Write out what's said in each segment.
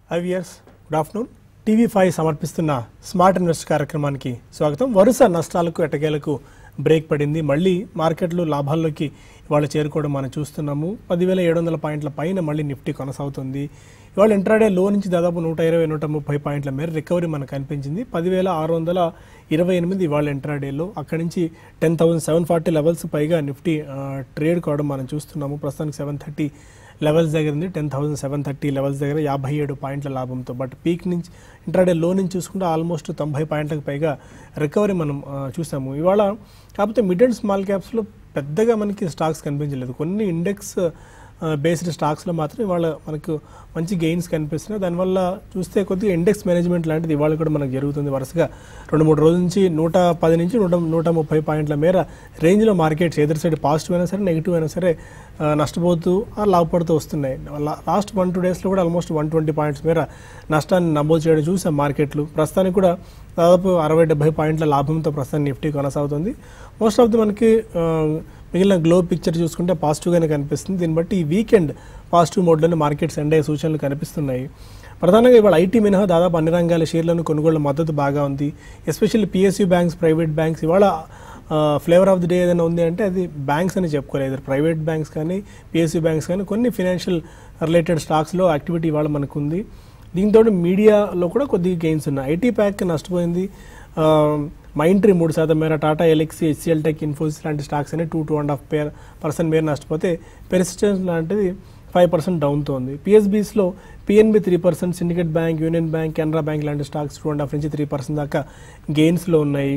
ఐవియర్స్ good afternoon TV five సమర్పిస్తున్న smart invest కార్యక్రమానికి స్వాగతం వరుస నష్టాలకు ఎటకేలకు బ్రేక్ పడింది మళ్ళీ మార్కెట్లు లాభాల్లోకి ఇవాళ చేరుకోవడం మనం చూస్తున్నాము పదివేల ఏడు వందల పాయింట్ల పైన మళ్ళీ నిఫ్టీ కొనసాగుతుంది ఇవాళ ఇంట్రాడే లో నుంచి దాదాపు నూట ఇరవై నూట ముప్పై పాయింట్ల మేర రికవరీ మనకు కనిపించింది పదివేల ఆరు వందల ఇరవై ఎనిమిది ఇవాళ ఇంట్రాడేలో అక్కడి నుంచి ten thousand seven forty levels పైగా నిఫ్టీ ఆ, ట్రేడ్ కావడం మనం చూస్తున్నాము ప్రస్తుతానికి సెవెన్ థర్టీ లెవెల్స్ దగ్గర ఉంది ten thousand seven thirty levels దగ్గర యాభై ఏడు పాయింట్ల లాభంతో బట్ పీక్ నుంచి ఇంట్రాడే లో నుంచి చూసుకుంటే ఆల్మోస్ట్ తొంభై పాయింట్లకు పైగా రికవరీ మనం ఆ, చూసాము ఇవాళ కాకపోతే మిడ్ అండ్ స్మాల్ క్యాప్స్లో పెద్దగా మనకి స్టాక్స్ కనిపించలేదు కొన్ని ఇండెక్స్ బేస్డ్ స్టాక్స్లో మాత్రం ఇవాళ మనకు మంచి గెయిన్స్ కనిపిస్తున్నాయి దానివల్ల చూస్తే కొద్దిగా ఇండెక్స్ మేనేజ్మెంట్ లాంటిది ఇవాళ కూడా మనకు జరుగుతుంది వరుసగా రెండు మూడు రోజుల నుంచి నూట పది నుంచి నూట నూట ముప్పై పాయింట్ల మేర రేంజ్లో మార్కెట్స్ ఎదురు సైడ్ పాజిటివ్ అయినా సరే నెగిటివ్ అయినా సరే ఆ, నష్టపోతూ ఆ, లాభపడుతూ వస్తున్నాయి లా- లాస్ట్ వన్ టూ డేస్లో కూడా ఆల్మోస్ట్ వన్ ట్వంటీ పాయింట్స్ మేర నష్టాన్ని నమోదు చేయడం చూసాం మార్కెట్లు ప్రస్తుతానికి కూడా దాదాపు అరవై డెబ్బై పాయింట్ల లాభంతో ప్రస్తుతం నిఫ్టీ కొనసాగుతుంది మోస్ట్ ఆఫ్ ది మనకి ఆ, మిగిలిన గ్లో పిక్చర్ చూసుకుంటే పాజిటివ్గానే కనిపిస్తుంది దీన్ని బట్టి ఈ వీకెండ్ పాజిటివ్ మోడ్లోనే మార్కెట్స్ ఎండ్ అయ్యే సూచనలు కనిపిస్తున్నాయి ప్రధానంగా ఇవాళ ఐటీ మినహా దాదాపు అన్ని రంగాల షేర్లను కొనుగోలు మద్దతు బాగా ఉంది especially PSU banks private banks ఇవాళ ఫ్లేవర్ ఆఫ్ ది డే ఏదైనా ఉంది అంటే అది బ్యాంక్స్ అని చెప్పుకోలేదు ప్రైవేట్ బ్యాంక్స్ కానీ పిఎస్యూ బ్యాంక్స్ కానీ కొన్ని ఫినాన్షియల్ రిలేటెడ్ స్టాక్స్లో యాక్టివిటీ ఇవాళ మనకు ఉంది దీంతో మీడియాలో కూడా కొద్దిగా గెయిన్స్ ఉన్నాయి ఐటీ ప్యాక్ నష్టపోయింది ఆ, మైంట్రీ మూడు శాతం మేర Tata Elxsi HCL Tech Infosys లాంటి స్టాక్స్ అనే two two and half per percent మేర నష్టపోతే పెరిసిస్టెన్స్ లాంటిది ఫైవ్ పర్సెంట్ డౌన్తో ఉంది పిఎస్బీస్లో PNB three percent Syndicate Bank Union Bank Canara Bank లాంటి స్టాక్స్ టూ అండ్ హాఫ్ నుంచి త్రీ పర్సెంట్ దాకా గెయిన్స్లో ఉన్నాయి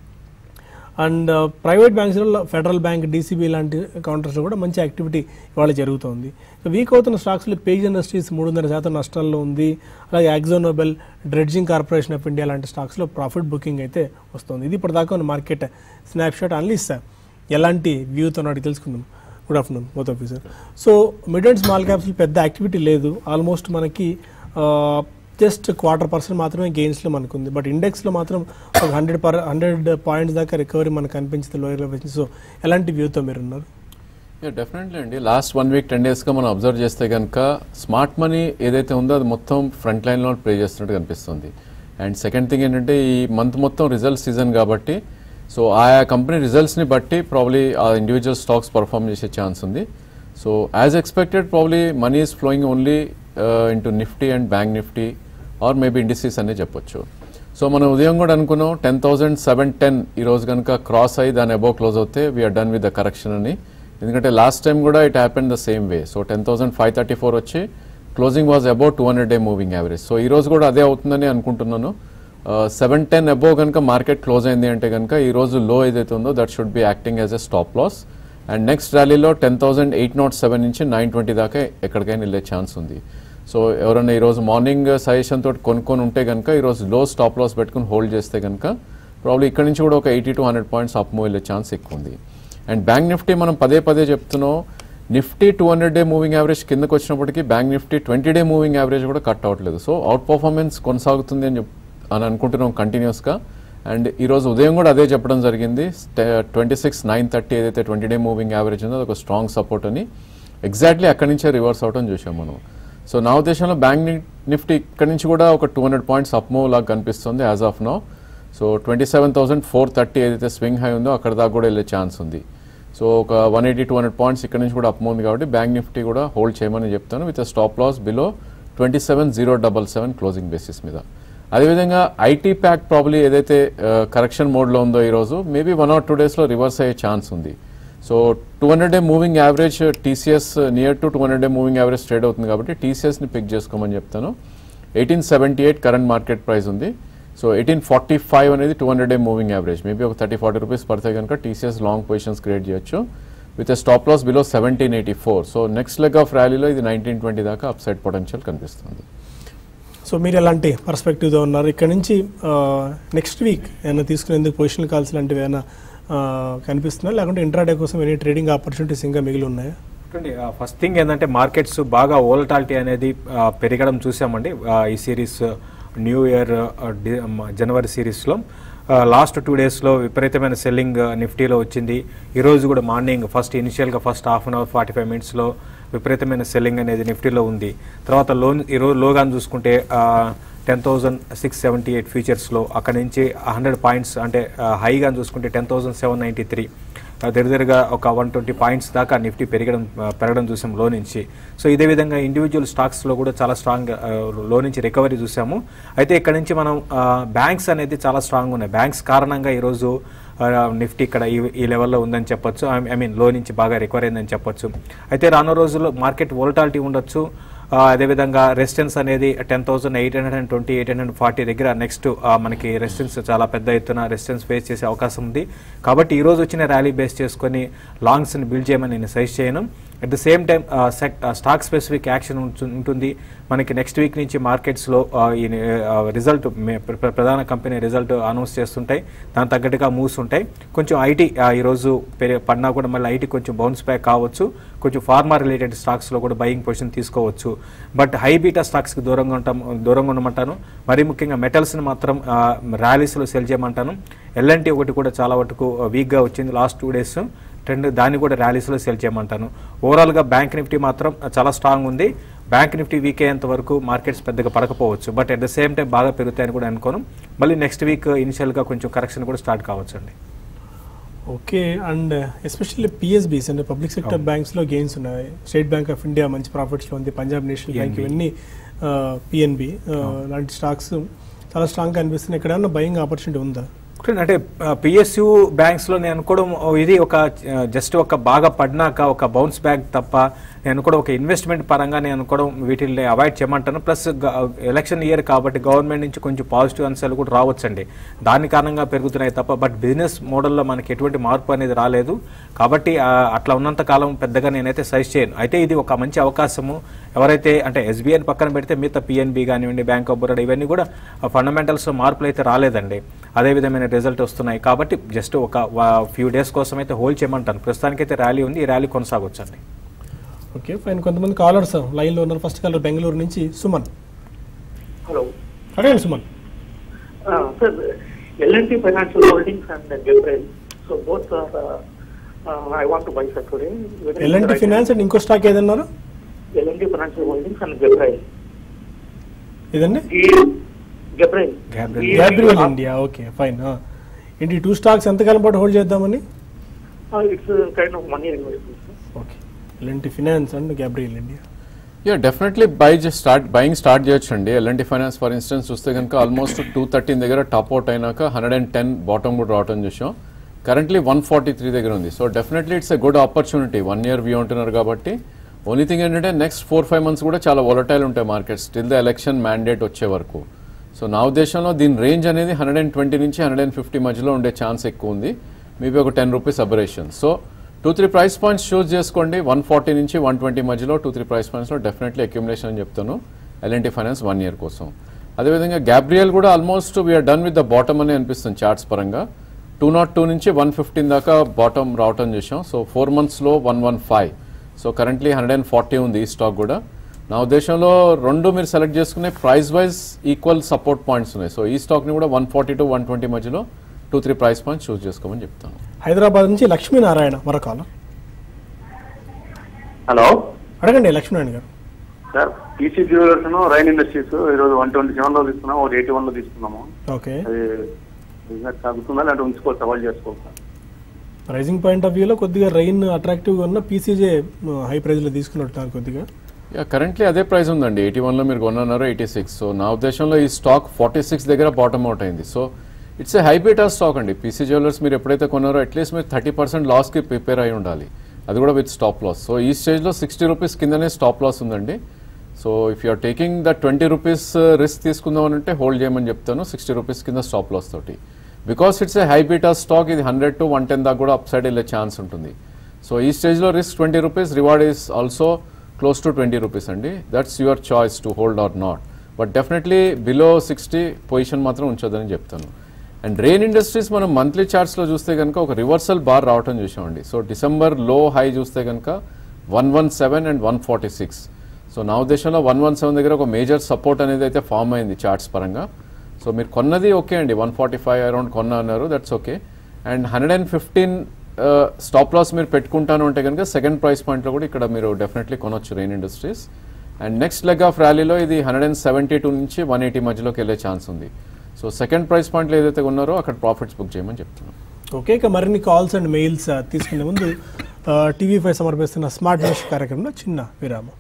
అండ్ ప్రైవేట్ బ్యాంక్స్లో ఫెడరల్ బ్యాంక్ డీసీబీ లాంటి కౌంటర్స్లో కూడా మంచి యాక్టివిటీ ఇవాళ జరుగుతోంది వీక్ అవుతున్న స్టాక్స్లో పేజ్ ఇండస్ట్రీస్ మూడున్నర శాతం నష్టాల్లో ఉంది అలాగే Akzo Nobel Dredging Corporation of India లాంటి స్టాక్స్లో ప్రాఫిట్ బుకింగ్ అయితే వస్తుంది ఇది ఇప్పటిదాకా ఉన్న మార్కెట్ స్నాప్షాట్ అనలిస్ట్ ఎలాంటి వ్యూతో నాటి తెలుసుకుందాం good afternoon both of sir so mid and small క్యాప్స్లో పెద్ద యాక్టివిటీ లేదు ఆల్మోస్ట్ మనకి జస్ట్ క్వార్టర్ పర్సెంట్ మాత్రమే గెయిన్స్లో మనకు ఉంది బట్ ఇండెక్స్లో మాత్రం ఒక హండ్రెడ్ పర్ హండ్రెడ్ పాయింట్స్ దాకా రికవరీ మనకు కనిపించింది లోయర్ లెవెల్స్ సో ఎలాంటి వ్యూతో మీరు ఉన్నారు డెఫినెట్లీ అండి లాస్ట్ వన్ వీక్ టెన్ డేస్గా మనం అబ్జర్వ్ చేస్తే కనుక స్మార్ట్ మనీ ఏదైతే ఉందో అది మొత్తం ఫ్రంట్ లైన్లో ప్లే చేస్తున్నట్టు కనిపిస్తుంది అండ్ సెకండ్ థింగ్ ఏంటంటే ఈ మంత్ మొత్తం రిజల్ట్ సీజన్ కాబట్టి సో ఆయా కంపెనీ రిజల్ట్స్ని బట్టి ప్రాబ్లీ ఆ ఇండివిజువల్ స్టాక్స్ పర్ఫామ్ చేసే ఛాన్స్ ఉంది so as expected probably money is flowing only into Nifty and Bank Nifty or maybe indices అనే చెప్పొచ్చు సో మనం ఉదయం కూడా అనుకున్నాం టెన్ థౌసండ్ సెవెన్ టెన్ ఈ రోజు కనుక క్రాస్ అయ్యి దాని అబౌవ్ క్లోజ్ అవుతే we're done with the correction అని ఎందుకంటే లాస్ట్ టైం కూడా it happen the same way so ten thousand five thirty four వచ్చి closing was about two hundred day moving average so ఈ రోజు కూడా అదే అవుతుందని అనుకుంటున్నాను సెవెన్ టెన్ అబోవ్ కనుక మార్కెట్ క్లోజ్ అయింది అంటే కనుక ఈ రోజు లో ఏదైతే ఉందో that should be acting as a stop loss and next ర్యాలీలో ten thousand eight nought seven నుంచి నైన్ ట్వంటీ దాకా ఎక్కడికైనా వెళ్ళే ఛాన్స్ ఉంది సో ఎవరైనా ఈరోజు మార్నింగ్ సజెషన్ తోటి కొనుక్కొని ఉంటే కనుక ఈరోజు లో స్టాప్ లాస్ పెట్టుకుని హోల్డ్ చేస్తే కనుక ప్రాబ్లీ ఇక్కడ నుంచి కూడా ఒక eighty to hundred points up move వెళ్ళే ఛాన్స్ ఎక్కువ ఉంది అండ్ బ్యాంక్ నిఫ్టీ మనం పదే పదే చెప్తున్నాం Nifty two hundred day moving average కిందకు వచ్చినప్పటికీ Bank Nifty twenty day moving average కూడా కట్ అవ్వట్లేదు సో అవుట్ పర్ఫార్మెన్స్ కొనసాగుతుంది అని చెప్ అని అనుకుంటున్నాం కంటిన్యూస్గా అండ్ ఈరోజు ఉదయం కూడా అదే చెప్పడం జరిగింది ట్వంటీ సిక్స్ నైన్ థర్టీ ఏదైతే ట్వంటీ డే మూవింగ్ యావరేజ్ ఉందో అది ఒక స్ట్రాంగ్ సపోర్ట్ అని ఎగ్జాక్ట్లీ అక్కడి నుంచే రివర్స్ అవడం చూసాం మనం సో నా ఉద్దేశంలో బ్యాంక్ నిఫ్టీ ఇక్కడ నుంచి కూడా ఒక two hundred points up move లాగా కనిపిస్తుంది as of now so twenty seven thousand four thirty ఏదైతే స్వింగ్ హై ఉందో అక్కడ దాకా కూడా వెళ్ళే ఛాన్స్ ఉంది సో ఒక one eighty two hundred points ఇక్కడ నుంచి కూడా అప్ ఉంది కాబట్టి బ్యాంక్ నిఫ్టీ కూడా హోల్డ్ చేయమని చెప్తాను with stop loss below twenty seven zero double seven closing basis మీద అదేవిధంగా ఐటీ ప్యాక్ ప్రాబ్లీ ఏదైతే కరెక్షన్ మోడ్లో ఉందో ఈరోజు మేబీ వన్ ఆర్ టూ డేస్లో రివర్స్ అయ్యే ఛాన్స్ ఉంది so two hundred day moving average TCS near to two hundred day moving average trade అవుతుంది కాబట్టి టీసీఎస్ని పిక్ చేసుకోమని చెప్తాను eighteen seventy eight current market price ఉంది సో ఎయిటీన్ ఫార్టీ ఫైవ్ అనేది two hundred day moving average maybe ఒక thirty forty rupees పడితే కనుక టీసీఎస్ లాంగ్ పొజిషన్స్ క్రియేట్ చేయొచ్చు with stop loss below seventeen eighty four so next leg of ర్యాలీలో ఇది nineteen twenty దాకా upside potential కనిపిస్తుంది సో మీరు ఎలాంటి పర్స్పెక్టివ్తో ఉన్నారు ఇక్కడ నుంచి నెక్స్ట్ వీక్ ఏమైనా తీసుకునేందుకు పొజిషన్ కాల్స్ లాంటివి ఏమైనా కనిపిస్తున్నాయి లేకుంటే ఇంట్రాడే కోసం ఎనీ ట్రేడింగ్ ఆపర్చునిటీస్ ఇంకా మిగిలి ఉన్నాయా చూడండి ఫస్ట్ థింగ్ ఏంటంటే మార్కెట్స్ బాగా ఓలటాలిటీ అనేది ఆ, పెరగడం చూసామండి ఆ, ఈ సిరీస్ న్యూ ఇయర్ ఆ, డి- మ- జనవరి సిరీస్లో లాస్ట్ టూ డేస్లో విపరీతమైన సెల్లింగ్ నిఫ్టీలో వచ్చింది ఈరోజు కూడా మార్నింగ్ ఫస్ట్ ఇనిషియల్గా first half an hour forty five మినిట్స్లో విపరీతమైన సెల్లింగ్ అనేది నిఫ్టీలో ఉంది తర్వాత లోన్ ఈరోజు లోగాన్ చూసుకుంటే ten thousand six seventy eight ఫ్యూచర్స్లో అక్కడ నుంచి హండ్రెడ్ పాయింట్స్ అంటే హైగా చూసుకుంటే ten thousand seven ninety three దగ్గరగా ఒక వన్ ట్వంటీ పాయింట్స్ దాకా నిఫ్టీ పెరగడం ఆ, పెరగడం చూసాం లో నుంచి సో ఇదే విధంగా ఇండివిజువల్ స్టాక్స్లో కూడా చాలా స్ట్రాంగ్ లో నుంచి రికవరీ చూసాము అయితే ఇక్కడ నుంచి మనం బ్యాంక్స్ అనేది చాలా స్ట్రాంగ్ ఉన్నాయి బ్యాంక్స్ కారణంగా ఈరోజు ఆ, నిఫ్టీ ఇక్కడ ఈ ఈ లెవెల్లో ఉందని చెప్పొచ్చు ఐ మీన్ లో నుంచి బాగా రికవర్ అయిందని చెప్పొచ్చు అయితే రానున్న రోజుల్లో మార్కెట్ వోలటాలిటీ ఉండొచ్చు ఆ, అదేవిధంగా రెసిస్టెన్స్ అనేది ten thousand eight hundred and twenty eight hundred forty దగ్గర నెక్స్ట్ మనకి రెసిస్టెన్స్ చాలా పెద్ద ఎత్తున రెసిస్టెన్స్ ఫేస్ చేసే అవకాశం ఉంది కాబట్టి ఈ రోజు వచ్చిన ర్యాలీ బేస్ చేసుకొని లాంగ్స్ని బిల్డ్ చేయమని నేను సజెస్ట్ చేయను at the same time stock specific action ఉంటుంది మనకి నెక్స్ట్ వీక్ నుంచి మార్కెట్స్లో ఈ రిజల్ట్ ప్రధాన కంపెనీ రిజల్ట్ అనౌన్స్ చేస్తుంటాయి దాని తగ్గట్టుగా మూవ్స్ ఉంటాయి కొంచెం ఐటీ ఈరోజు పెరి- పడినా కూడా మళ్ళీ ఐటీ కొంచెం బౌన్స్ బ్యాక్ కావచ్చు కొంచెం ఫార్మా రిలేటెడ్ స్టాక్స్లో కూడా బయింగ్ పొజిషన్ తీసుకోవచ్చు బట్ హై బీటా స్టాక్స్కి దూరంగా ఉంటాం దూరంగా ఉండమంటాను మరీ ముఖ్యంగా మెటల్స్ని మాత్రం ర్యాలీస్లో సెల్ చేయమంటాను ఎల్ఎన్టీ ఒకటి కూడా చాలా వరకు వీక్గా వచ్చింది లాస్ట్ టూ డేస్ ట్రెండ్ దాన్ని కూడా ర్యాలీస్లో సెల్ చేయమంటాను ఓవరాల్గా బ్యాంక్ నిఫ్టీ మాత్రం చాలా స్ట్రాంగ్ ఉంది బ్యాంక్ నిఫ్టీ వీక్ అయ్యేంత వరకు మార్కెట్స్ పెద్దగా పడకపోవచ్చు but at the same time బాగా పెరుగుతాయని కూడా అనుకోను మళ్ళీ నెక్స్ట్ వీక్ ఇనిషియల్గా కొంచెం కరెక్షన్ కూడా స్టార్ట్ కావచ్చు అండి ఓకే అండ్ ఎస్పెషల్లీ పిఎస్బీస్ అంటే పబ్లిక్ సెక్టర్ బ్యాంక్స్ లో గెయిన్స్ ఉన్నాయి స్టేట్ బ్యాంక్ ఆఫ్ ఇండియా మంచి ప్రాఫిట్స్ లో ఉంది పంజాబ్ నేషనల్ బ్యాంక్ PNB. ఇవన్నీ పిఎన్బి లాంటి స్టాక్స్ చాలా స్ట్రాంగ్ గా అనిపిస్తున్నాయి ఇక్కడ ఏమన్నా బయింగ్ ఆపర్చునిటీ ఉందా అంటే పిఎస్యు బ్యాంక్స్ లో నేను అనుకోవడం ఓ, ఇది ఒక జస్ట్ ఒక బాగా పడినాక ఒక బౌన్స్ బ్యాక్ తప్ప నేను అనుకోవడం ఒక ఇన్వెస్ట్మెంట్ పరంగా నేను అనుకోవడం వీటిని అవాయిడ్ చేయమంటాను ప్లస్ ఎలక్షన్ ఇయర్ కాబట్టి గవర్నమెంట్ నుంచి కొంచెం పాజిటివ్ అంశాలు కూడా రావచ్చండి దాని కారణంగా పెరుగుతున్నాయి తప్ప బట్ బిజినెస్ మోడల్లో మనకి ఎటువంటి మార్పు అనేది రాలేదు కాబట్టి ఆ, అట్లా ఉన్నంత కాలం పెద్దగా నేనైతే సజెస్ట్ చేయను అయితే ఇది ఒక మంచి అవకాశము ఎవరైతే అంటే ఎస్బీఐని పక్కన పెడితే మిగతా పిఎన్బి కానివ్వండి బ్యాంక్ ఆఫ్ బరోడా ఇవన్నీ కూడా ఫండమెంటల్స్ మార్పులు అయితే రాలేదండి అదే విధమైన రిజల్ట్ వస్తున్నాయి కాబట్టి జస్ట్ ఒక ఫ్యూ డేస్ కోసం అయితే హోల్డ్ చేయమంటాను ప్రస్తుతానికైతే ర్యాలీ ఉంది ఈ ర్యాలీ కొనసాగొచ్చండి ఓకే ఫైన్ కొంతమంది కాలర్స్ లైన్ లో ఉన్నారు ఫస్ట్ కాలర్ బెంగళూరు నుంచి సుమన్ Hello. అడగండి Suman Uh, Sir, L&T Financial Holdings and Gabriel. So both are, uh, uh, I want to buy sir today. Whether it's LNT right- finance and ఇంకో stock ఏదన్నారు L&T Financial Holdings and Gabriel. ఇదండి G- Gabriel. Gabriel. G- Gabriel uh, India okay fine ఏంటి two stocks ఎంతకాలం పాటు hold చేద్దామని uh, It's a kind of money investment. sir. Okay LNT finance and Gabriel India yeah definitely buy start buying start చేయొచ్చు అండి LNT finance for instance చూస్తే కనుక almost two thirteen దగ్గర top out అయినాక hundred and ten bottom కూడా రావటం చూసాం currently one forty three దగ్గర ఉంది so definitely it's a good opportunity one year view ఉంటున్నారు కాబట్టి ఓన్లీ థింగ్ ఏంటంటే నెక్స్ట్ ఫోర్ ఫైవ్ మంత్స్ కూడా చాలా వొలటైల్ ఉంటాయి markets still the election mandate వచ్చే వరకు సో నా ఉద్దేశంలో దీని రేంజ్ అనేది హండ్రెడ్ అండ్ ట్వంటీ నుంచి హండ్రెడ్ అండ్ ఫిఫ్టీ మధ్యలో ఉండే ఛాన్స్ ఎక్కువ ఉంది మేబీ ఒక ten rupees aberration so two three price points choose చేసుకోండి వన్ ఫార్టీ నుంచి వన్ ట్వంటీ మధ్యలో టూ త్రీ ప్రైస్ పాయింట్స్లో డెఫినెట్లీ అక్యుమిలేషన్ అని చెప్తాను ఎల్ఎన్టీ ఫైనాన్స్ వన్ ఇయర్ కోసం అదేవిధంగా గ్యాబ్రియల్ కూడా almost we're done with the bottom అని అనిపిస్తుంది చార్ట్స్ పరంగా టూ నాట్ టూ నుంచి వన్ ఫిఫ్టీన్ దాకా బాటమ్ రావటం చూసాం సో ఫోర్ మంత్స్లో one one five so currently hundred and forty ఉంది ఈ స్టాక్ కూడా నా ఉద్దేశంలో రెండు మీరు సెలెక్ట్ చేసుకునే price wise equal support points ఉన్నాయి సో ఈ స్టాక్ని కూడా one forty to one twenty మధ్యలో two three price points choose చేసుకోమని చెప్తాను హైదరాబాద్ నుంచి లక్ష్మీనారాయణ మరో కాలర్ హలో అడగండి Lakshminarayana garu sir PC Jewellers Rain Industries ఈరోజు వన్ ట్వంటీ సెవెన్ లో తీసుకున్నాం ఒకటి ఎయిటీ వన్ లో తీసుకున్నాము ఓకే అది బిజినెస్ తగ్గుతుందా లేదంటే ఉంచుకోవచ్చు సవాల్ చేసుకోవచ్చు ప్రైజింగ్ పాయింట్ ఆఫ్ వ్యూలో కొద్దిగా రైన్ అట్రాక్టివ్గా ఉన్న పీసీజే హై ప్రైజ్లో తీసుకున్నట్టున్నారు కొద్దిగా యా కరెంట్లీ అదే ప్రైస్ ఉందండి ఎయిటీ వన్లో మీరు కొన్నారు ఎయిటీ సిక్స్ సో నా ఉద్దేశంలో ఈ స్టాక్ ఫార్టీ సిక్స్ దగ్గర బాటమ్ అవుట్ అయింది so it's a high beta stock అండి పీసీ జ్యువెలర్స్ మీరు ఎప్పుడైతే కొన్నారో అట్లీస్ట్ మీరు థర్టీ పర్సెంట్ లాస్కి ప్రిపేర్ అయి ఉండాలి అది కూడా విత్ స్టాప్ లాస్ సో ఈ స్టేజ్లో సిక్స్టీ రూపీస్ కిందనే స్టాప్ లాస్ ఉందండి so if you're taking the twenty rupees risk తీసుకుందాం అని అంటే హోల్డ్ చేయమని చెప్తాను సిక్స్టీ రూపీస్ కింద స్టాప్ లాస్ తోటి because it's a high beta stock ఇది హండ్రెడ్ టు వన్ టెన్ దాకా కూడా అప్ సైడ్ వెళ్ళే ఛాన్స్ ఉంటుంది సో ఈ స్టేజ్లో risk twenty rupees reward is also close to twenty rupees అండి that's your choice to hold or not but definitely below sixty position మాత్రం ఉంచొద్దని చెప్తాను అండ్ రెయిన్ ఇండస్ట్రీస్ మనం మంత్లీ చార్ట్స్లో చూస్తే కనుక ఒక రివర్సల్ బార్ రావటం చూసామండి సో డిసెంబర్ లో హై చూస్తే కనుక one one seven and one forty six so నా ఉద్దేశంలో వన్ వన్ సెవెన్ దగ్గర ఒక మేజర్ సపోర్ట్ అనేది అయితే ఫామ్ అయింది చార్ట్స్ పరంగా సో మీరు కొన్నది ఓకే అండి వన్ ఫార్టీ ఫైవ్ అరౌండ్ కొన్న అన్నారు that's okay and hundred and fifteen stop loss మీరు పెట్టుకుంటాను అంటే కనుక సెకండ్ ప్రైస్ పాయింట్లో కూడా ఇక్కడ మీరు డెఫినెట్లీ కొనొచ్చు Rain Industries and next leg of ర్యాలీలో ఇది హండ్రెడ్ అండ్ సెవెంటీ టూ నుంచి వన్ ఎయిటీ మధ్యలోకి వెళ్ళే ఛాన్స్ ఉంది సో సెకండ్ ప్రైస్ పాయింట్లో ఏదైతే ఉన్నారో అక్కడ ప్రాఫిట్స్ బుక్ చేయమని చెప్తున్నాను ఓకే ఇక మరిన్ని కాల్స్ అండ్ మెయిల్స్ తీసుకునే ముందు టీవీ ఫైవ్ సమర్పిస్తున్న స్మార్ట్ న్యూస్ కార్యక్రమంలో చిన్న విరామం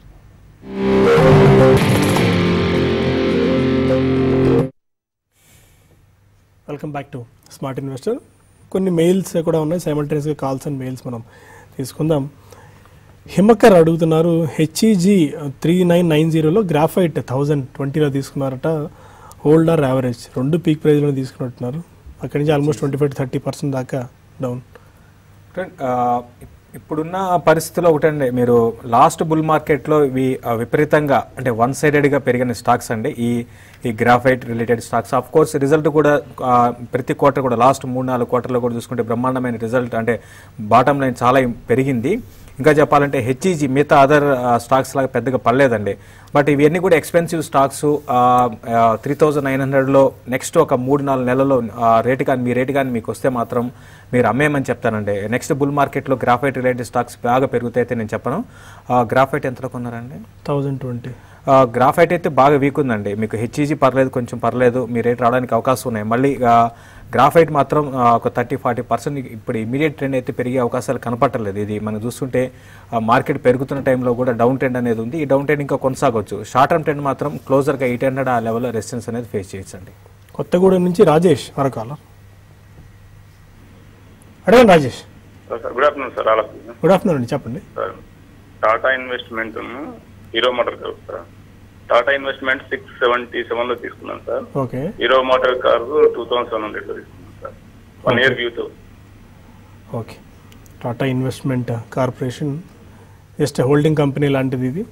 welcome back to smart investor కొన్ని మెయిల్స్ కూడా ఉన్నాయి సైమల్టేనియస్గా కాల్స్ అండ్ మెయిల్స్ మనం తీసుకుందాం హిమకర్ అడుగుతున్నారు హెచ్ఈజీ త్రీ నైన్ నైన్ జీరోలో గ్రాఫైట్ థౌజండ్ ట్వంటీలో తీసుకున్నారట హోల్డర్ యావరేజ్ రెండు పీక్ ప్రైజ్లో తీసుకున్నట్టున్నారు అక్కడి నుంచి almost twenty five thirty percent దాకా డౌన్ ఫ్రెండ్, ఆ, ఇప్- ఇప్పుడున్న పరిస్థితిలో ఒకటండి మీరు లాస్ట్ బుల్ మార్కెట్లో ఇవి ఆ, విపరీతంగా అంటే వన్ సైడెడ్గా పెరిగిన స్టాక్స్ అండి ఈ ఈ graphite related stocks of course result కూడా ఆ, ప్రతి క్వార్టర్ కూడా లాస్ట్ మూడు నాలుగు క్వార్టర్లో కూడా చూసుకుంటే బ్రహ్మాండమైన రిజల్ట్ అంటే బాటమ్ లైన్ చాలా ఇం- పెరిగింది ఇంకా చెప్పాలంటే హెచ్ఈజీ మిగతా అదర్ స్టాక్స్ లాగా పెద్దగా పర్లేదండి బట్ ఇవన్నీ కూడా expensive stocks three thousand nine హండ్రెడ్లో నెక్స్ట్ ఒక మూడు నాలుగు నెలల్లో రేటు కానీ మీ రేటు కానీ మీకు వస్తే మాత్రం మీరు అమ్మేయమని చెప్తానండి నెక్స్ట్ బుల్ మార్కెట్లో గ్రాఫైట్ రిలేటెడ్ స్టాక్స్ బాగా పెరుగుతాయితే నేను చెప్పను గ్రాఫైట్ ఎంతలో కొన్నారండి థౌజండ్ ట్వంటీ ఆ, గ్రాఫైట్ అయితే బాగా వీక్ ఉందండి మీకు హెచ్ఈజీ పర్లేదు కొంచెం పర్లేదు మీ రేట్ రావడానికి అవకాశం ఉన్నాయి మళ్ళీ ఆ, గ్రాఫైట్ మాత్రం ఆ, ఒక థర్టీ ఫార్టీ పర్సెంట్ ఇప్పుడు ఇమీడియట్ ట్రెండ్ అయితే పెరిగే అవకాశాలు కనపట్టలేదు ఇది మనం చూస్తుంటే ఆ, మార్కెట్ పెరుగుతున్న టైంలో కూడా డౌన్ ట్రెండ్ అనేది ఉంది ఈ డౌన్ ట్రెండ్ ఇంకా కొనసాగొచ్చు షార్ట్ టర్మ్ ట్రెండ్ మాత్రం క్లోజర్గా ఎయిట్ హండ్రెడ్ ఆ లెవెల్లో రెసిస్టెన్స్ అనేది ఫేస్ చేయొచ్చండి కొత్తగూడెం నుంచి రాజేష్ మరొక అడగండి Rajesh sir good afternoon sir all of you good afternoon అండి చెప్పండి sir Tata investment Hero motor car sir Tata investment six seventy seven లో తీసుకున్నాను sir okay Hero motor car two thousand seven hundred లో తీసుకున్నాను సార్ వన్ ఇయర్ వ్యూతో okay Tata investment corporation just holding company లాంటిది ఇది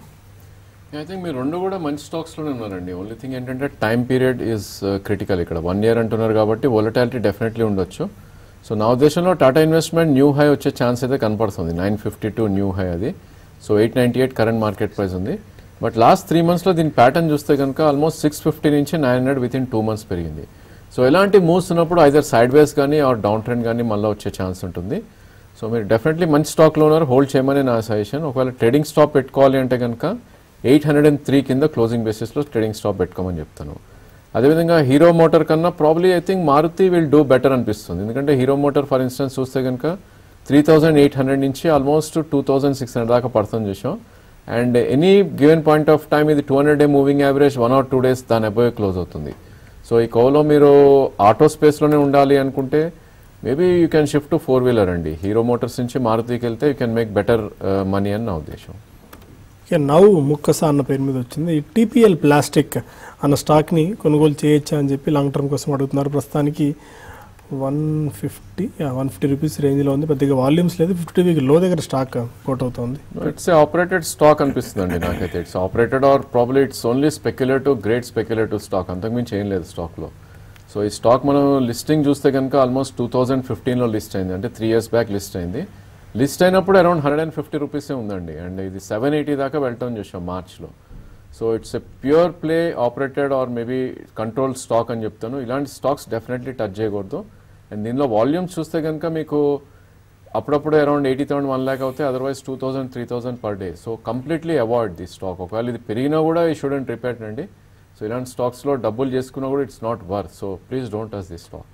I think మీరు రెండు కూడా మంచి స్టాక్స్లోనే ఉన్నారండి ఓన్లీ థింగ్ ఏంటంటే టైం పీరియడ్ ఈజ్ క్రిటికల్ ఇక్కడ వన్ ఇయర్ అంటున్నారు కాబట్టి వొలటాలిటీ డెఫినెట్లీ ఉండొచ్చు సో నా ఉద్దేశంలో టాటా ఇన్వెస్ట్మెంట్ న్యూ హై వచ్చే ఛాన్స్ అయితే కనపడుతుంది nine fifty two new high అది so eight ninety eight current market price ఉంది బట్ లాస్ట్ త్రీ మంత్స్లో దీని ప్యాటర్న్ చూస్తే కనుక ఆల్మోస్ట్ సిక్స్ ఫిఫ్టీ నుంచి nine hundred within two months పెరిగింది సో ఇలాంటి మూవ్స్ ఉన్నప్పుడు ఐదర్ సైడ్ వేస్ కానీ ఆర్ డౌన్ ట్రెండ్ కానీ మళ్ళీ వచ్చే ఛాన్స్ ఉంటుంది సో మీరు డెఫినెట్లీ మంచి స్టాక్లో ఉన్నారు హోల్డ్ చేయమని నా సజెషన్ ఒకవేళ ట్రేడింగ్ స్టాప్ పెట్టుకోవాలి అంటే కనుక ఎయిట్ హండ్రెడ్ అండ్ త్రీ కింద క్లోజింగ్ బేసిస్లో ట్రేడింగ్ స్టాప్ పెట్టుకోమని చెప్తాను అదేవిధంగా హీరో మోటార్ కన్నా probably I think Maruti will do better అనిపిస్తుంది ఎందుకంటే హీరో మోటార్ ఫర్ ఇన్స్టెన్స్ చూస్తే కనుక త్రీ థౌజండ్ ఎయిట్ హండ్రెడ్ నుంచి almost two thousand six hundred దాకా పడుతుంది చూసాం and any given point of time ఇది two hundred day moving average one or two days దాని అబోవ్ క్లోజ్ అవుతుంది సో ఈ కోలో మీరు ఆటో స్పేస్లోనే ఉండాలి అనుకుంటే maybe you can shift to four wheeler అండి హీరో మోటార్స్ నుంచి మారుతికి వెళ్తే you can make better money అని నా ఉద్దేశం ఇక నవ్ ముక్కస అన్న పేరు మీద వచ్చింది ఈ టీపీఎల్ ప్లాస్టిక్ అన్న స్టాక్ని కొనుగోలు చేయొచ్చా అని చెప్పి లాంగ్ టర్మ్ కోసం అడుగుతున్నారు ప్రస్తుతానికి one fifty one fifty rupees రేంజ్లో ఉంది పెద్దగా వాల్యూమ్స్ లేదు ఫిఫ్టీ వీక్ లో దగ్గర స్టాక్ కోట్ అవుతుంది ఇట్స్ ఏ ఆపరేటెడ్ స్టాక్ అనిపిస్తుంది అండి నాకైతే it's operated or probably it's only speculative great speculative stock అంతకుమించి ఏం లేదు స్టాక్లో సో ఈ స్టాక్ మనం లిస్టింగ్ చూస్తే కనుక ఆల్మోస్ట్ టూ థౌజండ్ ఫిఫ్టీన్లో లిస్ట్ అయింది అంటే త్రీ ఇయర్స్ బ్యాక్ లిస్ట్ అయింది లిస్ట్ అయినప్పుడు అరౌండ్ హండ్రెడ్ అండ్ ఫిఫ్టీ రూపీసే ఉందండి అండ్ ఇది సెవెన్ ఎయిటీ దాకా వెళ్ళటం చూసాం మార్చ్లో so it's a pure play operated or maybe control stock అని చెప్తాను ఇలాంటి స్టాక్స్ డెఫినెట్లీ టచ్ చేయకూడదు అండ్ దీనిలో వాల్యూమ్స్ చూస్తే కనుక మీకు అప్పుడప్పుడు around eighty thousand one lakh అవుతాయి otherwise two thousand three thousand per day so completely avoid the stock ఒకవేళ ఇది పెరిగినా కూడా ఈ షుడెంట్ రిపేట్ అండి సో ఇలాంటి స్టాక్స్లో డబ్బులు చేసుకున్నా కూడా it's not worth so please don't touch the stock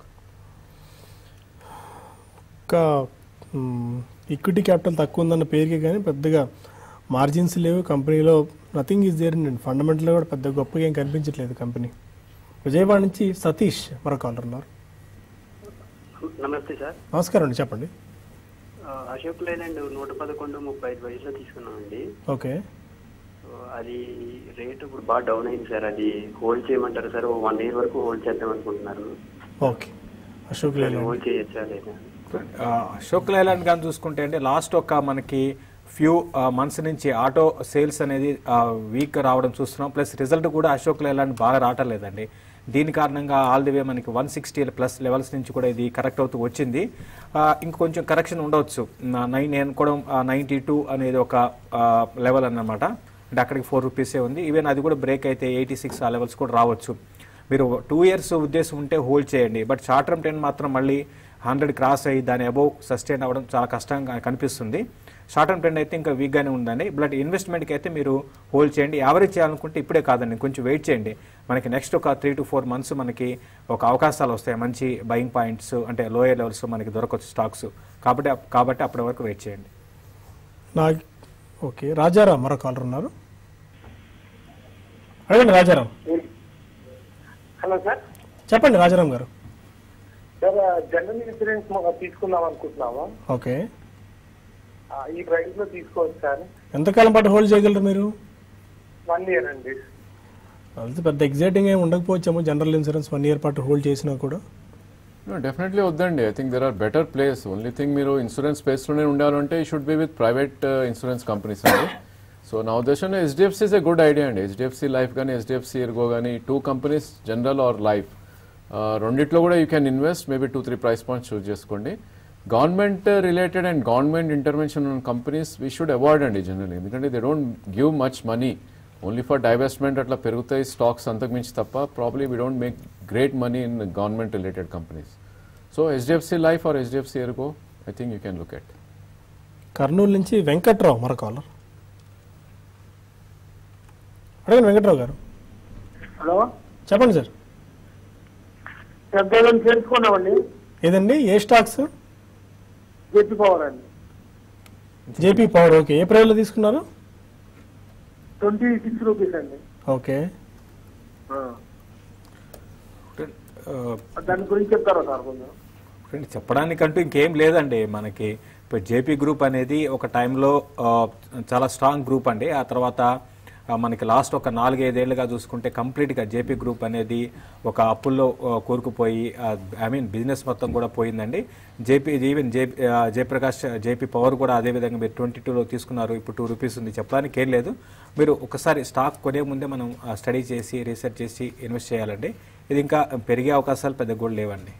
ఇంకా ఈక్విటీ క్యాపిటల్ తక్కువ ఉందన్న పేరుకే కానీ పెద్దగా మార్జిన్స్ లేవు కంపెనీలో నథింగ్ ఈజ్ దేర్ అండి ఫండమెంటల్ కూడా పెద్ద గొప్పగా ఏం కనిపించట్లేదు కంపెనీ విజయవాడ నుంచి సతీష్ మరో కాలర్ ఉన్నారు నమస్తే సార్ నమస్కారం అండి చెప్పండి ఆ, అశోక్ లేలాండ్ నూట పదకొండు ముప్పై ఐదు వయసులో తీసుకున్నామండి ఓకే సో అది రేట్ ఇప్పుడు బాగా డౌన్ అయింది సార్ అది హోల్డ్ చేయమంటారు సార్ వన్ ఇయర్ వరకు హోల్డ్ చేద్దాం అనుకుంటున్నారు ఓకే అశోక్ లేలాండ్ హోల్డ్ చేయొచ్చా లేదా ఆ, అశోక్ లైలాండ్ కానీ చూసుకుంటే అంటే లాస్ట్ ఒక మనకి ఫ్యూ మంత్స్ నుంచి ఆటో సేల్స్ అనేది వీక్ రావడం చూస్తున్నాం ప్లస్ రిజల్ట్ కూడా అశోక్ లైలాండ్ బాగా రావటం లేదండి దీని కారణంగా ఆల్ ది వే మనకి వన్ సిక్స్టీ ప్లస్ లెవెల్స్ నుంచి కూడా ఇది కరెక్ట్ అవుతూ వచ్చింది ఆ, ఇంకొంచెం కరెక్షన్ ఉండవచ్చు నైన్ నేను కూడా నైంటీ టూ అనేది ఒక లెవెల్ అన్నమాట అంటే అక్కడికి ఫోర్ రూపీసే ఉంది ఈవెన్ అది కూడా బ్రేక్ అయితే ఎయిటీ సిక్స్ ఆ లెవెల్స్ కూడా రావచ్చు మీరు టూ ఇయర్స్ ఉద్దేశం ఉంటే హోల్డ్ చేయండి బట్ షార్ట్ టర్మ్ టెన్ మాత్రం మళ్ళీ హండ్రెడ్ క్రాస్ అయ్యి దాని అబౌవ్ సస్టైన్ అవ్వడం చాలా కష్టంగా కనిపిస్తుంది షార్ట్ టర్మ్ ట్రెండ్ అయితే ఇంకా వీక్గానే ఉందండి బట్ ఇన్వెస్ట్మెంట్కి అయితే మీరు హోల్డ్ చేయండి యావరేజ్ చేయాలనుకుంటే ఇప్పుడే కాదండి కొంచెం వెయిట్ చేయండి మనకి నెక్స్ట్ ఒక త్రీ టు ఫోర్ మంత్స్ మనకి ఒక అవకాశాలు వస్తాయి మంచి బయింగ్ పాయింట్స్ అంటే లోయర్ లెవెల్స్ మనకి దొరకవచ్చు స్టాక్స్ కాబట్టి కాబట్టి అప్పటి వరకు వెయిట్ చేయండి నా ఓకే రాజారాం మరో కాలర్ ఉన్నారు అడగండి రాజారాం హలో సార్ చెప్పండి రాజారాం గారు సార్ జనరల్ ఇన్సూరెన్స్ మనం తీసుకుందాం అనుకుంటున్నావా ఓకే ఆ, ఈ ప్రైస్ లో తీసుకోవచ్చు సార్ ఎంతకాలం పాటు హోల్డ్ చేయగలరు మీరు వన్ ఇయర్ అండి అది పెద్ద ఎగ్జైటింగ్ ఏమి ఉండకపోవచ్చేమో జనరల్ ఇన్సూరెన్స్ వన్ ఇయర్ పాటు హోల్డ్ చేసినా కూడా డెఫినెట్లీ వద్దండి I think there are better place only thing మీరు ఇన్సూరెన్స్ స్పేస్లోనే ఉండాలంటే ఈ should be with private insurance companies అండి సో నా ఉద్దేశంలో HDFC is a good idea అండి హెచ్డిఎఫ్సి లైఫ్ కానీ హెచ్డిఎఫ్సి ఎర్గో కానీ two companies general or life రెండిట్లో కూడా you can invest maybe two three price points choose చేసుకోండి government related and government intervention ఉన్న కంపెనీస్ వీ షుడ్ అవాయిడ్ అండి general ఎందుకంటే they don't give much money only for divestment అట్లా పెరుగుతాయి stocks అంతకు మించి తప్ప probably we don't make great money in government related companies so HDFC life or HDFC ERGO I think you can look at Kurnool నుంచి వెంకట్రావు మరో caller అడగండి వెంకట్రావు గారు hello చెప్పండి సార్ పెద్దలను చేర్చుకున్నామండి ఏదండి ఏ స్టాక్స్ జెట్టి పవర్ అండి జేపీ పవర్ ఓకే ఏ ప్రైస్లో తీసుకున్నారు ట్వంటీ సిక్స్ రూపీస్ అండి ఓకే ఆ. ఆ, దాని గురించి చెప్తారా సార్ కొంచెం ఫ్రెండ్ చెప్పడానికంటూ ఇంకేం లేదండి మనకి ఇప్పుడు జేపీ గ్రూప్ అనేది ఒక టైంలో ఆ, చాలా స్ట్రాంగ్ గ్రూప్ అండి ఆ తర్వాత ఆ, మనకి లాస్ట్ ఒక నాలుగైదేళ్లుగా చూసుకుంటే కంప్లీట్గా జేపీ గ్రూప్ అనేది ఒక అప్పుల్లో ఆ, కూరుకుపోయి ఐ మీన్ బిజినెస్ మొత్తం కూడా పోయిందండి జేపీ ఈవెన్ జే ఆ, జయప్రకాష్ జేపీ పవర్ కూడా అదే విధంగా మీరు ట్వంటీ టూలో తీసుకున్నారు ఇప్పుడు టూ రూపీస్ ఉంది చెప్పడానికి ఏం లేదు మీరు ఒకసారి స్టాక్ కొనే ముందే మనం స్టడీ చేసి రీసెర్చ్ చేసి ఇన్వెస్ట్ చేయాలండి ఇది ఇంకా పెరిగే అవకాశాలు పెద్ద కూడా లేవండి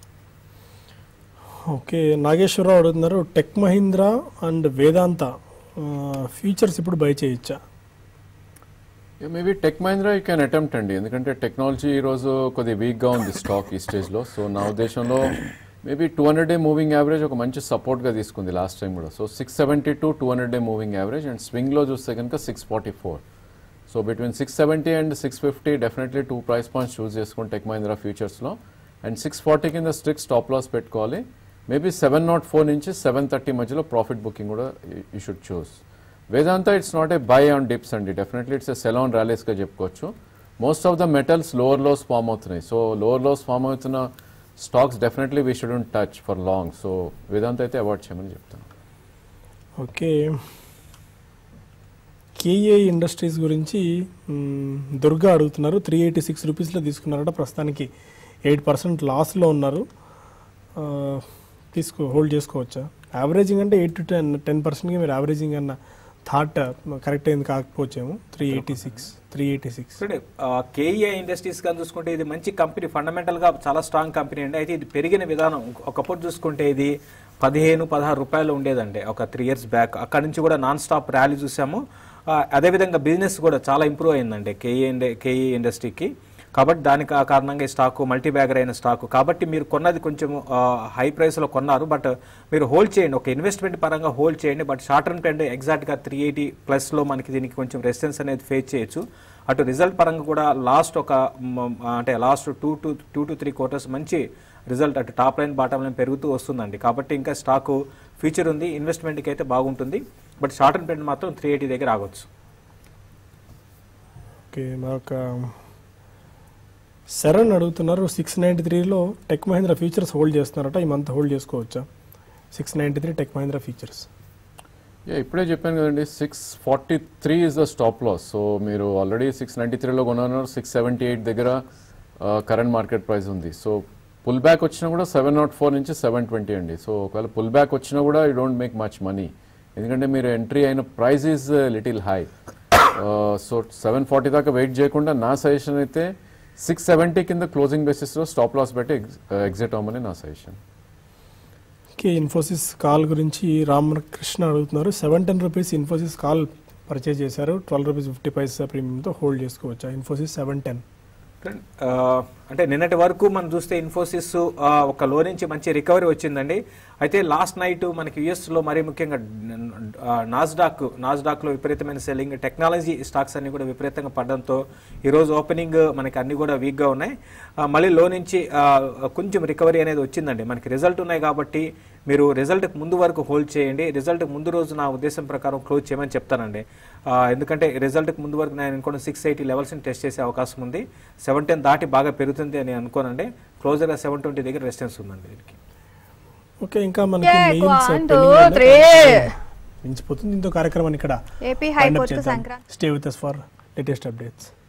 ఓకే నాగేశ్వరరావు అడుగుతున్నారు tech Mahindra and Vedanta futures ఇప్పుడు బై చేయొచ్చా maybe tech Mahindra you can attempt అండి ఎందుకంటే టెక్నాలజీ ఈరోజు కొద్దిగా వీక్గా ఉంది స్టాక్ ఈ స్టేజ్లో సో నా ఉద్దేశంలో maybe two hundred day moving average ఒక మంచి సపోర్ట్గా తీసుకుంది లాస్ట్ టైం కూడా so six seventy to two hundred day moving average and స్వింగ్లో చూస్తే కనుక six forty four so between six seventy and six fifty definitely two price points choose చేసుకుని tech Mahindra ఫ్యూచర్స్లో అండ్ సిక్స్ ఫార్టీ కింద strict stop loss పెట్టుకోవాలి maybe seven naught four నుంచి seven thirty మధ్యలో profit booking కూడా you should choose Vedanta it's not a buy on dips అండి definitely it's a sell on ర్యాలీస్గా చెప్పుకోవచ్చు most of the metals lower lows form అవుతున్నాయి so lower lows form అవుతున్న stocks definitely we shouldn't touch for long so Vedanta అయితే avoid చేయమని చెప్తాను okay KA industries గురించి మ్, దుర్గా అడుగుతున్నారు త్రీ ఎయిటీ సిక్స్ రూపీస్లో తీసుకున్నారట ప్రస్తుతానికి ఎయిట్ పర్సెంట్ లాస్లో ఉన్నారు ఆ, తీసుకో హోల్డ్ చేసుకోవచ్చా యావరేజింగ్ అంటే ఎయిట్ టు టెన్ టెన్ పర్సెంట్కి మీరు యావరేజింగ్ అన్న థాట్ కరెక్ట్ అయింది కాకపోవచ్చేమో three eighty six three eighty six చూడండి కేఈఐ ఇండస్ట్రీస్ కానీ చూసుకుంటే ఇది మంచి కంపెనీ ఫండమెంటల్ గా చాలా స్ట్రాంగ్ కంపెనీ అండి అయితే ఇది పెరిగిన విధానం ఒకప్పుడు చూసుకుంటే ఇది పదిహేను పదహారు రూపాయలు ఉండేదండి ఒక త్రీ ఇయర్స్ బ్యాక్ అక్కడ నుంచి కూడా నాన్ స్టాప్ ర్యాలీ చూసాము ఆ, అదేవిధంగా బిజినెస్ కూడా చాలా ఇంప్రూవ్ అయిందండి కేఈ కేఈ ఇండస్ట్రీకి కాబట్టి దానికి ఆ కారణంగా ఈ స్టాకు మల్టీ బ్యాగర్ అయిన స్టాకు కాబట్టి మీరు కొన్నది కొంచెం హై ప్రైస్లో కొన్నారు బట్ మీరు హోల్డ్ చేయండి ఒక ఇన్వెస్ట్మెంట్ పరంగా హోల్డ్ చేయండి బట్ షార్ట్ టర్మ్ ట్రెండ్ ఎగ్జాక్ట్గా త్రీ ఎయిటీ ప్లస్లో మనకి దీనికి కొంచెం రెసిస్టెన్స్ అనేది ఫేస్ చేయొచ్చు అటు రిజల్ట్ పరంగా కూడా లాస్ట్ ఒక మ, అంటే last two to two to three quarters మంచి రిజల్ట్ అటు టాప్ లైన్ బాటమ్ లైన్ పెరుగుతూ వస్తుందండి కాబట్టి ఇంకా స్టాకు ఫ్యూచర్ ఉంది ఇన్వెస్ట్మెంట్కి అయితే బాగుంటుంది బట్ షార్ట్ టర్మ్ ట్రెండ్ మాత్రం త్రీ ఎయిటీ దగ్గర ఆగొచ్చు ఓకే మరొక శరణ్ అడుగుతున్నారు సిక్స్ నైంటీ త్రీలో టెక్ మహీంద్రా ఫీచర్స్ హోల్డ్ చేస్తున్నారట ఈ మంత్ హోల్డ్ చేసుకోవచ్చా six ninety three tech Mahindra futures yeah ఇప్పుడే చెప్పాను కదండి six forty three is the stop loss so మీరు ఆల్రెడీ సిక్స్ నైంటీ త్రీలో కొన్నారు సిక్స్ సెవెంటీ ఎయిట్ దగ్గర కరెంట్ మార్కెట్ ప్రైస్ ఉంది సో పుల్ బ్యాక్ వచ్చినా కూడా సెవెన్ నాట్ ఫోర్ నుంచి సెవెన్ ట్వంటీ అండి సో ఒకవేళ పుల్ బ్యాక్ వచ్చినా కూడా you don't make much money ఎందుకంటే మీరు ఎంట్రీ అయిన price is little high so seven forty దాకా వెయిట్ చేయకుండా నా సజెషన్ అయితే సిక్స్ సెవెంటీ కింద క్లోజింగ్ బేసిస్లో స్టాప్ లాస్ పెట్టి ఎగ్జిట్ అవ్వమని నా సజెషన్ ఓకే ఇన్ఫోసిస్ కాల్ గురించి రామకృష్ణ అడుగుతున్నారు seven ten rupees Infosys call purchase చేశారు ట్వెల్వ్ రూపీస్ ఫిఫ్టీ పైసా ప్రీమియంతో హోల్డ్ చేసుకోవచ్చా ఇన్ఫోసిస్ సెవెన్ టెన్ ఆ, అంటే నిన్నటి వరకు మనం చూస్తే ఇన్ఫోసిస్ ఆ, ఒక లో నుంచి మంచి రికవరీ వచ్చిందండి అయితే లాస్ట్ నైట్ మనకి యుఎస్ లో మరీ ముఖ్యంగా నాస్డాక్ నాస్డాక్ లో విపరీతమైన సెల్లింగ్ టెక్నాలజీ స్టాక్స్ అన్ని కూడా విపరీతంగా పడడంతో ఈ రోజు ఓపెనింగ్ మనకి అన్ని కూడా వీక్ గా ఉన్నాయి ఆ, మళ్ళీ లో నుంచి ఆ, కొంచెం రికవరీ అనేది వచ్చిందండి మనకి రిజల్ట్ ఉన్నాయి కాబట్టి మీరు రిజల్ట్ ముందు వరకు హోల్డ్ చేయండి రిజల్ట్ ముందు రోజు నా ఉద్దేశం ప్రకారం క్లోజ్ చేయమని చెప్తానండి ఆ, ఎందుకంటే రిజల్ట్ ముందు వరకు నేను అనుకోండి సిక్స్ ఎయిటీ లెవెల్స్ని టెస్ట్ చేసే అవకాశం ఉంది సెవెన్ టెన్ దాటి బాగా పెరుగుతుంది అని అనుకోనండి క్లోజర్గా సెవెన్ ట్వంటీ దగ్గర రెసిస్టెన్స్ ఉందండి దీనికి ఓకే ఇంకా మనకి Yeah, mains one, pending two, ఉన్నాయి. three. మించిపోతుంది ఇంతో కార్యక్రమం ఇక్కడ ఏపీ హైకోర్టుకు Sankranti stay with for latest updates